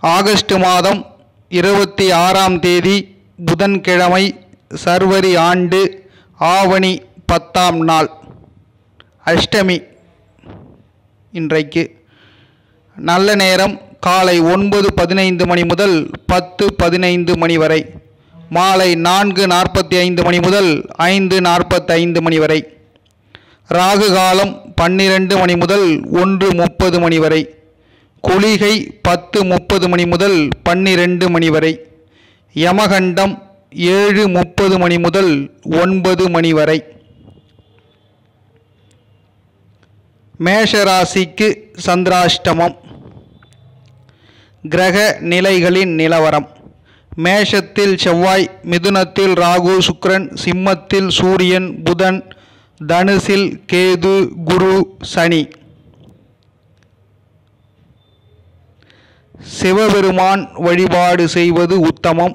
August மாதம் இருபத்தி ஆறாம் தேதி புதன்கிழமை சர்வரி ஆண்டு ஆவணி பத்தாம் நாள் அஷ்டமி இன்றைக்கு நல்ல நேரம் காலை ஒன்பது பதினைந்து மணி முதல் பத்து பதினைந்து மணி வரை மாலை நான்கு நாற்பத்தி ஐந்து மணி முதல் ஐந்து நாற்பத்தைந்து மணி வரை ராகு காலம் பன்னிரண்டு மணி முதல் ஒன்று முப்பது மணி வரை குளிகை பத்து முப்பது மணி முதல் பன்னிரண்டு மணி வரை யமகண்டம் ஏழு முப்பது மணி முதல் ஒன்பது மணி வரை மேஷராசிக்கு சந்திராஷ்டமம் கிரக நிலைகளின் நிலவரம் மேஷத்தில் செவ்வாய் மிதுனத்தில் ராகு சுக்கிரன் சிம்மத்தில் சூரியன் புதன் தனுசில் கேது குரு சனி சிவபெருமான் வழிபாடு செய்வது உத்தமம்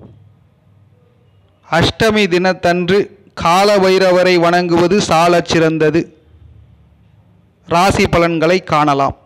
அஷ்டமி தினத்தன்று கால பைரவரை வணங்குவது சாலச் சிறந்தது ராசி பலன்களை காணலாம்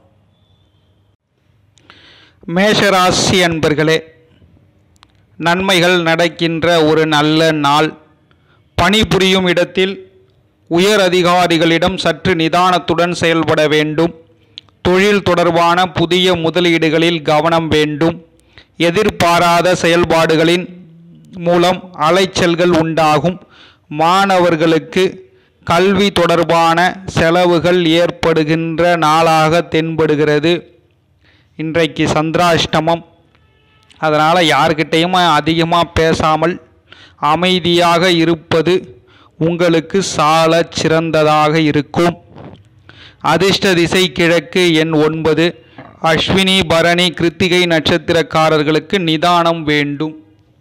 மேஷராசி அன்பர்களே நன்மைகள் நடக்கின்ற ஒரு நல்ல நாள் பணிபுரியும் இடத்தில் உயர் அதிகாரிகளிடம் சற்று நிதானத்துடன் செயல்பட வேண்டும் தொழில் தொடர்பான புதிய முதலீடுகளில் கவனம் வேண்டும் எதிர்பாராத செயல்பாடுகளின் மூலம் அலைச்சல்கள் உண்டாகும் மாணவர்களுக்கு கல்வி தொடர்பான செலவுகள் ஏற்படுகின்ற நாளாக தென்படுகிறது இன்றைக்கு சந்திராஷ்டமம் அதனால் யார்கிட்டையும் அதிகமாக பேசாமல் அமைதியாக இருப்பது உங்களுக்கு சால சிறந்ததாக இருக்கும் அதிர்ஷ்ட திசை கிழக்கு எண் ஒன்பது அஸ்வினி பரணி கிருத்திகை நட்சத்திரக்காரர்களுக்கு நிதானம் வேண்டும்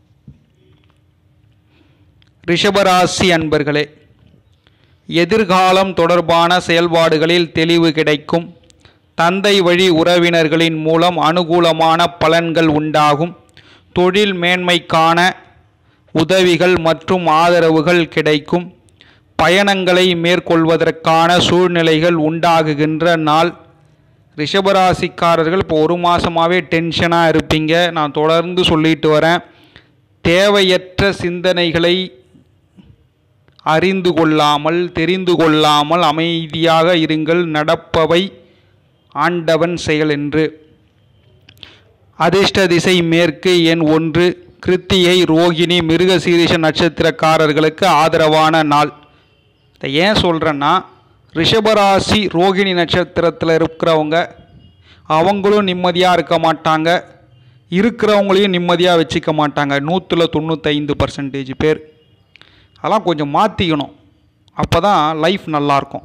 ரிஷபராசி அன்பர்களே எதிர்காலம் தொடர்பான செயல்பாடுகளில் தெளிவு கிடைக்கும் தந்தை வழி உறவினர்களின் மூலம் அனுகூலமான பலன்கள் உண்டாகும் தொழில் மேன்மைக்கான உதவிகள் மற்றும் ஆதரவுகள் கிடைக்கும் பயணங்களை மேற்கொள்வதற்கான சூழ்நிலைகள் உண்டாகுகின்ற நாள் ரிஷபராசிக்காரர்கள் இப்போ ஒரு மாதமாகவே டென்ஷனாக இருப்பீங்க நான் தொடர்ந்து சொல்லிட்டு வரேன் தேவையற்ற சிந்தனைகளை அறிந்து கொள்ளாமல் தெரிந்து கொள்ளாமல் அமைதியாக இருங்கள் நடப்பவை ஆண்டவன் செயல் என்று அதிர்ஷ்ட திசை மேற்கு எண் ஒன்று கிருத்திகை ரோகிணி மிருகசீரிஷ நட்சத்திரக்காரர்களுக்கு ஆதரவான நாள் இதை ஏன் சொல்கிறேன்னா ரிஷபராசி ரோகிணி நட்சத்திரத்தில் இருக்கிறவங்க அவங்களும் நிம்மதியாக இருக்க மாட்டாங்க இருக்கிறவங்களையும் நிம்மதியாக வச்சுக்க மாட்டாங்க நூற்றில் தொண்ணூத்தைந்து பர்சன்டேஜ் பேர் அதெல்லாம் கொஞ்சம் மாற்றிக்கணும் அப்போ தான் லைஃப் நல்லாயிருக்கும்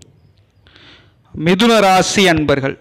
மிதுன ராசி அன்பர்கள்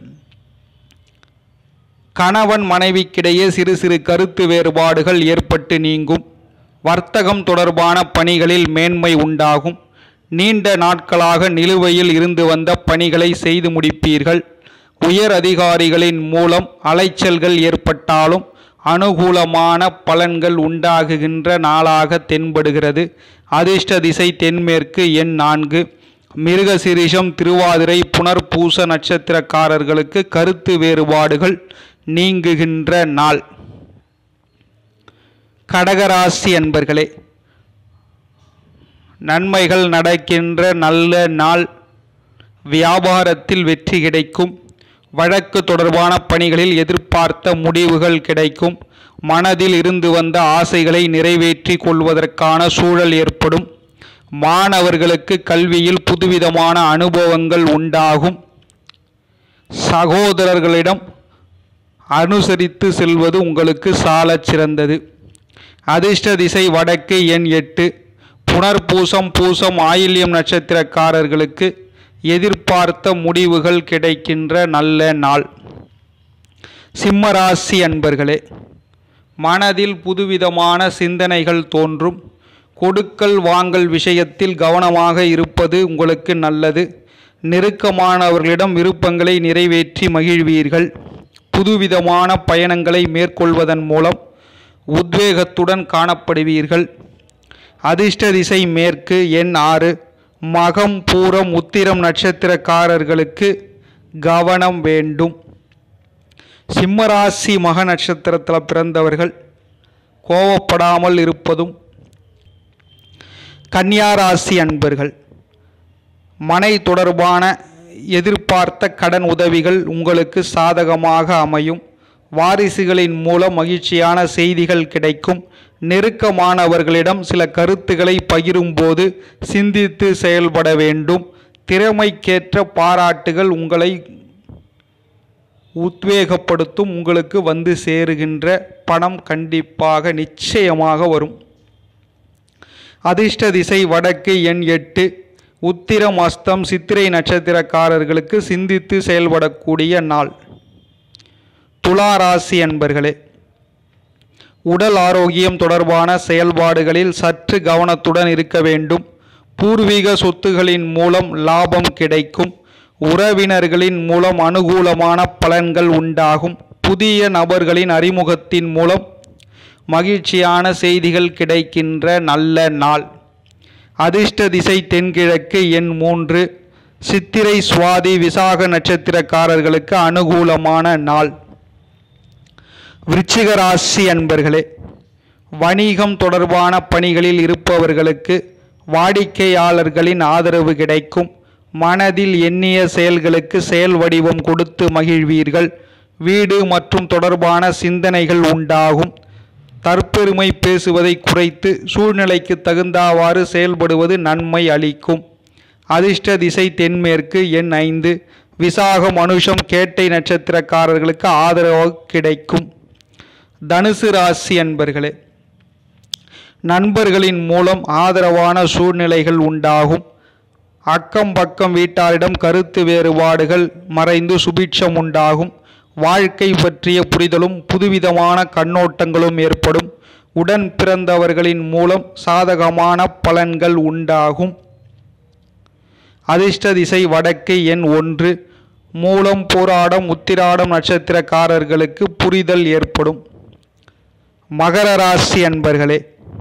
கணவன் மனைவிக்கிடையே சிறு சிறு கருத்து வேறுபாடுகள் ஏற்பட்டு நீங்கும் வர்த்தகம் தொடர்பான பணிகளில் மேன்மை உண்டாகும் நீண்ட நாட்களாக நிலுவையில் இருந்து வந்த பணிகளை செய்து முடிப்பீர்கள் உயர் அதிகாரிகளின் மூலம் அலைச்சல்கள் ஏற்பட்டாலும் அனுகூலமான பலன்கள் உண்டாகுகின்ற நாளாக தென்படுகிறது அதிர்ஷ்ட திசை தென்மேற்கு எண் நான்கு மிருகசிரிஷம் திருவாதிரை புனர்பூச நட்சத்திரக்காரர்களுக்கு கருத்து வேறுபாடுகள் நீங்குகின்ற நாள் கடகராசி அன்பர்களே நன்மைகள் நடக்கின்ற நல்ல நாள் வியாபாரத்தில் வெற்றி கிடைக்கும் வழக்கு தொடர்பான பணிகளில் எதிர்பார்த்த முடிவுகள் கிடைக்கும் மனதில் இருந்து வந்த ஆசைகளை நிறைவேற்றி கொள்வதற்கான சூழல் ஏற்படும் மாணவர்களுக்கு கல்வியில் புதுவிதமான அனுபவங்கள் உண்டாகும் சகோதரர்களிடம் அனுசரித்து செல்வது உங்களுக்கு சாலச் சிறந்தது அதிர்ஷ்ட திசை வடக்கு எண் எட்டு புனர்பூசம் பூசம் ஆயில்யம் நட்சத்திரக்காரர்களுக்கு எதிர்பார்த்த முடிவுகள் கிடைக்கின்ற நல்ல நாள் சிம்மராசி அன்பர்களே மனதில் புதுவிதமான சிந்தனைகள் தோன்றும் கொடுக்கல் வாங்கல் விஷயத்தில் கவனமாக இருப்பது உங்களுக்கு நல்லது நெருக்கமானவர்களிடம் விருப்பங்களை நிறைவேற்றி மகிழ்வீர்கள் புதுவிதமான பயணங்களை மேற்கொள்வதன் மூலம் உத்வேகத்துடன் காணப்படுவீர்கள் அதிர்ஷ்ட திசை மேற்கு எண் ஆறு மகம் பூரம் உத்திரம் நட்சத்திரக்காரர்களுக்கு கவனம் வேண்டும் சிம்மராசி மக நட்சத்திரத்தில் பிறந்தவர்கள் கோவப்படாமல் இருப்பதும் கன்னியாராசி அன்பர்கள் மனை தொடர்பான எதிர்பார்த்த கடன் உதவிகள் உங்களுக்கு சாதகமாக அமையும் வாரிசுகளின் மூலம் மகிழ்ச்சியான செய்திகள் கிடைக்கும் நெருக்கமானவர்களிடம் சில கருத்துக்களை பகிரும்போது சிந்தித்து செயல்பட வேண்டும் திறமைக்கேற்ற பாராட்டுகள் உங்களை உத்வேகப்படுத்தும் உங்களுக்கு வந்து சேருகின்ற பணம் கண்டிப்பாக நிச்சயமாக வரும் அதிர்ஷ்ட திசை வடக்கு எண் எட்டு உத்திரம் அஸ்தம் சித்திரை நட்சத்திரக்காரர்களுக்கு சிந்தித்து செயல்படக்கூடிய நாள் துலா ராசி அன்பர்களே உடல் ஆரோக்கியம் தொடர்பான செயல்பாடுகளில் சற்று கவனத்துடன் இருக்க வேண்டும் பூர்வீக சொத்துகளின் மூலம் லாபம் கிடைக்கும் உறவினர்களின் மூலம் அனுகூலமான பலன்கள் உண்டாகும் புதிய நபர்களின் அறிமுகத்தின் மூலம் மகிழ்ச்சியான செய்திகள் கிடைக்கின்ற நல்ல நாள் அதிர்ஷ்ட திசை தென்கிழக்கு எண் மூன்று சித்திரை சுவாதி விசாக நட்சத்திரக்காரர்களுக்கு அனுகூலமான நாள் விருச்சிக ராசி அன்பர்களே வணிகம் தொடர்பான பணிகளில் இருப்பவர்களுக்கு வாடிக்கையாளர்களின் ஆதரவு கிடைக்கும் மனதில் எண்ணிய செயல்களுக்கு செயல் வடிவம் கொடுத்து மகிழ்வீர்கள் வீடு மற்றும் தொடர்பான சிந்தனைகள் உண்டாகும் தற்பெருமை பேசுவதை குறைத்து சூழ்நிலைக்கு தகுந்தவாறு செயல்படுவது நன்மை அளிக்கும் அதிர்ஷ்ட திசை தென்மேற்கு எண் ஐந்து விசாகம் அனுஷம் கேட்டை நட்சத்திரக்காரர்களுக்கு ஆதரவு கிடைக்கும் தனுசு ராசி அன்பர்களே நண்பர்களின் மூலம் ஆதரவான சூழ்நிலைகள் உண்டாகும் அக்கம் பக்கம் வீட்டாரிடம் கருத்து வேறுபாடுகள் மறைந்து சுபிட்சம் உண்டாகும் வாழ்க்கை பற்றிய புரிதலும் புதுவிதமான கண்ணோட்டங்களும் ஏற்படும் உடன் பிறந்தவர்களின் மூலம் சாதகமான பலன்கள் உண்டாகும் அதிர்ஷ்ட திசை வடக்கு எண் ஒன்று மூலம் போராடம் உத்திராடம் நட்சத்திரக்காரர்களுக்கு புரிதல் ஏற்படும் மகர ராசி அன்பர்களே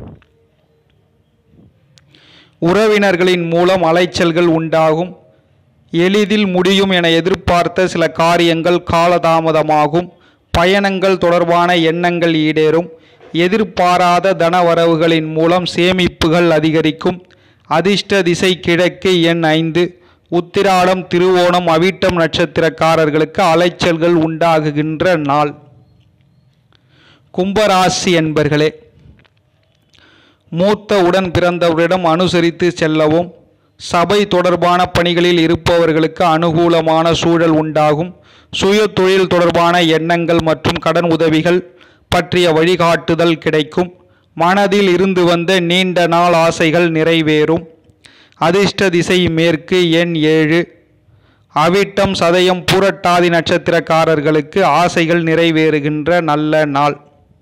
உறவினர்களின் மூலம் அலைச்சல்கள் உண்டாகும் எளிதில் முடியும் என எதிர்பார்த்த சில காரியங்கள் காலதாமதமாகும் பயணங்கள் தொடர்பான எண்ணங்கள் ஈடேறும் எதிர்பாராத தனவரவுகளின் மூலம் சேமிப்புகள் அதிகரிக்கும் அதிர்ஷ்ட திசை கிழக்கு எண் ஐந்து உத்திராடம் திருவோணம் அவிட்டம் நட்சத்திரக்காரர்களுக்கு அலைச்சல்கள் உண்டாகுகின்ற நாள் கும்பராசி என்பர்களே மூத்த உடன் பிறந்தவரிடம் அனுசரித்து செல்லவும் சபை தொடர்பான பணிகளில் இருப்பவர்களுக்கு அனுகூலமான சூழல் உண்டாகும் சுய தொழில் தொடர்பான எண்ணங்கள் மற்றும் கடன் உதவிகள் பற்றிய வழிகாட்டுதல் கிடைக்கும் மனதில் இருந்து வந்த நீண்ட நாள் ஆசைகள் நிறைவேறும் அதிர்ஷ்ட திசை மேற்கு எண் ஏழு அவிட்டம் சதயம் பூரட்டாதி நட்சத்திரக்காரர்களுக்கு ஆசைகள் நிறைவேறுகின்ற நல்ல நாள்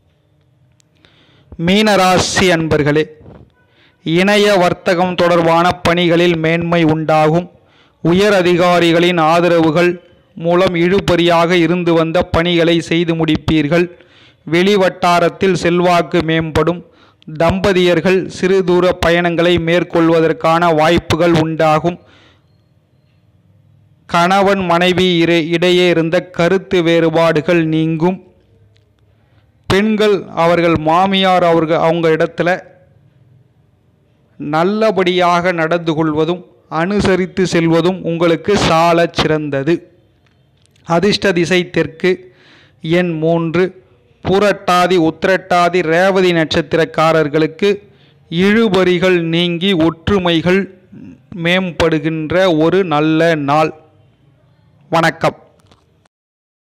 மீனராசி அன்பர்களே இணைய வர்த்தகம் தொடர்பான பணிகளில் மேன்மை உண்டாகும் உயர் அதிகாரிகளின் ஆதரவுகள் மூலம் இழுபறியாக இருந்து வந்த பணிகளை செய்து முடிப்பீர்கள் வெளிவட்டாரத்தில் செல்வாக்கு மேம்படும் தம்பதியர்கள் சிறு தூர பயணங்களை மேற்கொள்வதற்கான வாய்ப்புகள் உண்டாகும் கணவன் மனைவி இரு- இடையே இருந்த கருத்து வேறுபாடுகள் நீங்கும் பெண்கள் அவர்கள் மாமியார் அவர்கள் அவங்க இடத்துல நல்லபடியாக நடந்து கொள்வதும் அனுசரித்து செல்வதும் உங்களுக்கு சாலச் சிறந்தது அதிர்ஷ்ட திசை தெற்கு எண் மூன்று புரட்டாதி உத்திரட்டாதி ரேவதி நட்சத்திரக்காரர்களுக்கு இழுபறிகள் நீங்கி ஒற்றுமைகள் மேம்படுகின்ற ஒரு நல்ல நாள் வணக்கம்